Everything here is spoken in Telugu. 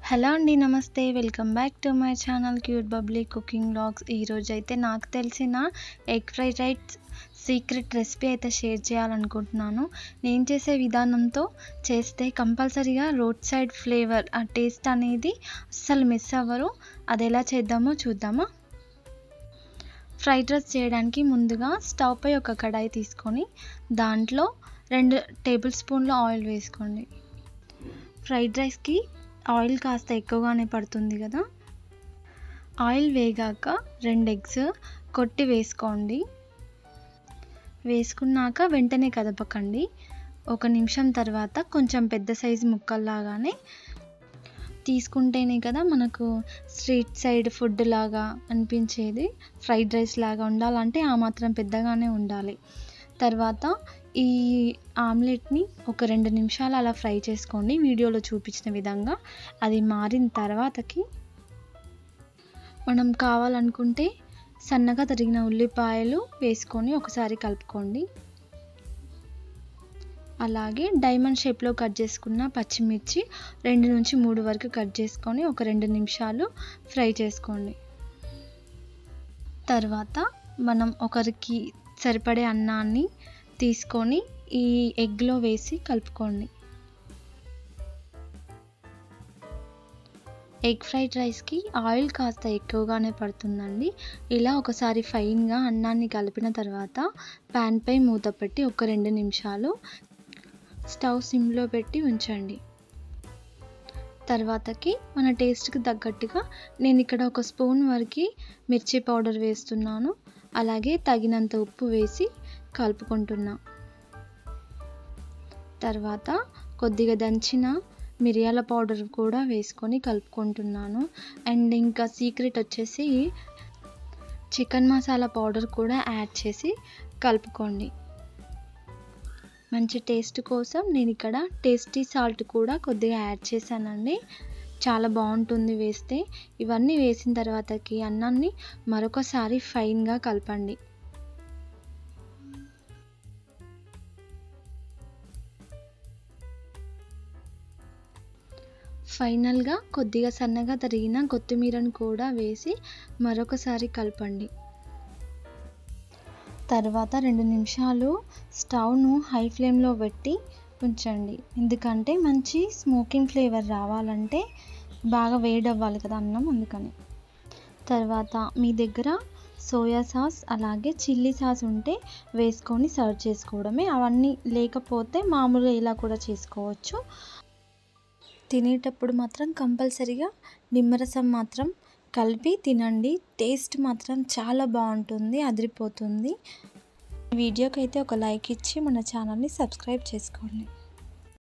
హలో అండి నమస్తే welcome back to my channel cute bubbly cooking blogs ఈరోజు అయితే నాకు తెలిసిన egg fried rice secret recipe అయితే షేర్ చేయాలనుకుంటున్నాను నేను చేసే విధానంతో చేస్తే కంపల్సరీగా రోడ్ సైడ్ ఫ్లేవర్ ఆ టేస్ట్ అనేది అస్సలు మిస్ అవ్వరు అది ఎలా చేద్దామో చూద్దామా ఫ్రైడ్ రైస్ చేయడానికి ముందుగా స్టవ్ పై ఒక కడాయి తీసుకొని దాంట్లో రెండు టేబుల్ స్పూన్ల ఆయిల్ వేసుకోండి ఫ్రైడ్ రైస్కి ఆయిల్ కాస్త ఎక్కువగానే పడుతుంది కదా ఆయిల్ వేగాక రెండు ఎగ్స్ కొట్టి వేసుకోండి వేసుకున్నాక వెంటనే కదపకండి ఒక నిమిషం తర్వాత కొంచెం పెద్ద సైజు ముక్కల్లాగానే తీసుకుంటేనే కదా మనకు స్ట్రీట్ సైడ్ ఫుడ్ లాగా అనిపించేది ఫ్రైడ్ రైస్ లాగా ఉండాలంటే ఆ మాత్రం పెద్దగానే ఉండాలి తర్వాత ఈ ఆమ్లెట్ని ఒక రెండు నిమిషాలు అలా ఫ్రై చేసుకోండి వీడియోలో చూపించిన విధంగా అది మారిన తర్వాతకి మనం కావాలనుకుంటే సన్నగా తరిగిన ఉల్లిపాయలు వేసుకొని ఒకసారి కలుపుకోండి అలాగే డైమండ్ షేప్లో కట్ చేసుకున్న పచ్చిమిర్చి రెండు నుంచి మూడు వరకు కట్ చేసుకొని ఒక రెండు నిమిషాలు ఫ్రై చేసుకోండి తర్వాత మనం ఒకరికి సరిపడే అన్నాన్ని తీసుకొని ఈ ఎగ్లో వేసి కలుపుకోండి ఎగ్ ఫ్రైడ్ రైస్కి ఆయిల్ కాస్త ఎక్కువగానే పడుతుందండి ఇలా ఒకసారి ఫైన్గా అన్నాన్ని కలిపిన తర్వాత ప్యాన్పై మూత పెట్టి ఒక రెండు నిమిషాలు స్టవ్ సిమ్లో పెట్టి ఉంచండి తర్వాతకి మన టేస్ట్కి తగ్గట్టుగా నేను ఇక్కడ ఒక స్పూన్ వరకు మిర్చి పౌడర్ వేస్తున్నాను అలాగే తగినంత ఉప్పు వేసి కలుపుకుంటున్నా తర్వాత కొద్దిగా దంచిన మిరియాల పౌడర్ కూడా వేసుకొని కలుపుకుంటున్నాను అండ్ ఇంకా సీక్రెట్ వచ్చేసి చికెన్ మసాలా పౌడర్ కూడా యాడ్ చేసి కలుపుకోండి మంచి టేస్ట్ కోసం నేను ఇక్కడ టేస్టీ సాల్ట్ కూడా కొద్దిగా యాడ్ చేశానండి చాలా బాగుంటుంది వేస్తే ఇవన్నీ వేసిన తర్వాతకి అన్నాన్ని మరొకసారి ఫైన్గా కలపండి ఫైనల్గా కొద్దిగా సన్నగా తరిగిన కొత్తిమీరను కూడా వేసి మరొకసారి కలపండి తర్వాత రెండు నిమిషాలు స్టవ్ను హై ఫ్లేమ్లో పెట్టి ఉంచండి ఎందుకంటే మంచి స్మోకింగ్ ఫ్లేవర్ రావాలంటే బాగా వేడి అవ్వాలి కదా అన్నం అందుకని తర్వాత మీ దగ్గర సోయా సాస్ అలాగే చిల్లీ సాస్ ఉంటే వేసుకొని సర్వ్ చేసుకోవడమే అవన్నీ లేకపోతే మామూలుగా ఇలా కూడా చేసుకోవచ్చు తినేటప్పుడు మాత్రం కంపల్సరీగా నిమ్మరసం మాత్రం కలిపి తినండి టేస్ట్ మాత్రం చాలా బాగుంటుంది అదిరిపోతుంది వీడియోకి అయితే ఒక లైక్ ఇచ్చి మన ఛానల్ని సబ్స్క్రైబ్ చేసుకోండి